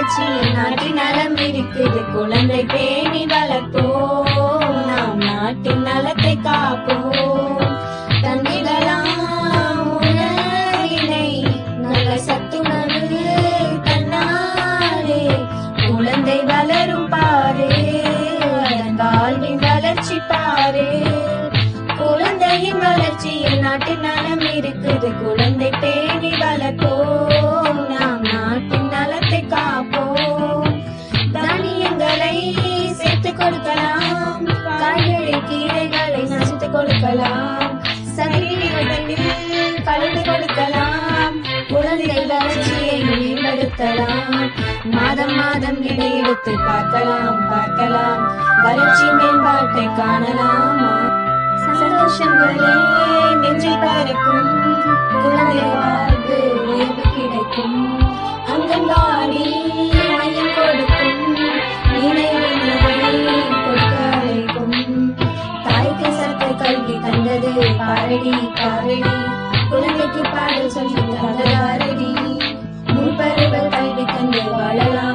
வளர்ச்சியில் நாட்டின் நலம் இருக்குது குழந்தை பேணி வளர்ப்போம் நாம் நாட்டின் நலத்தை காப்போம் தந்திடலாம் உணவினை நல்ல சத்துணவு தன்னாலே குழந்தை வளரும் பாரு அதன் வாழ்வின் வளர்ச்சி பாரு குழந்தையின் வளர்ச்சியில் நாட்டின் நலம் இருக்குது குழந்தை பேணி வளர்ப்போம் நாம் நாட்டின் நலத்தை காப்போம் தானியங்களை சேர்த்து கொடுக்கலாம் காய்கறி கீரைகளை நசுத்து கொடுக்கலாம் சகிதத்தில் கலந்து கொடுக்கலாம் குழந்தை வளர்ச்சியை மேம்படுத்தலாம் மாதம் மாதம் விடை எடுத்து பார்க்கலாம் பார்க்கலாம் வளர்ச்சி மேம்பாட்டை காணலாம் சந்தோஷங்களே நெஞ்சில் பறக்கும் குழந்தை வாழ்வு உயர்வு கிடைக்கும் அங்கன்வாடி மையம் கொடுக்கும் நினைவினை கொடுக்க அழைக்கும் தாய்க்கு சத்து கல்வி தந்தது பாரடி பாரடி குழந்தைக்கு பாடல் சொல்லி தந்ததாரடி முன்பருவ கல்வி தந்து வாழலாம்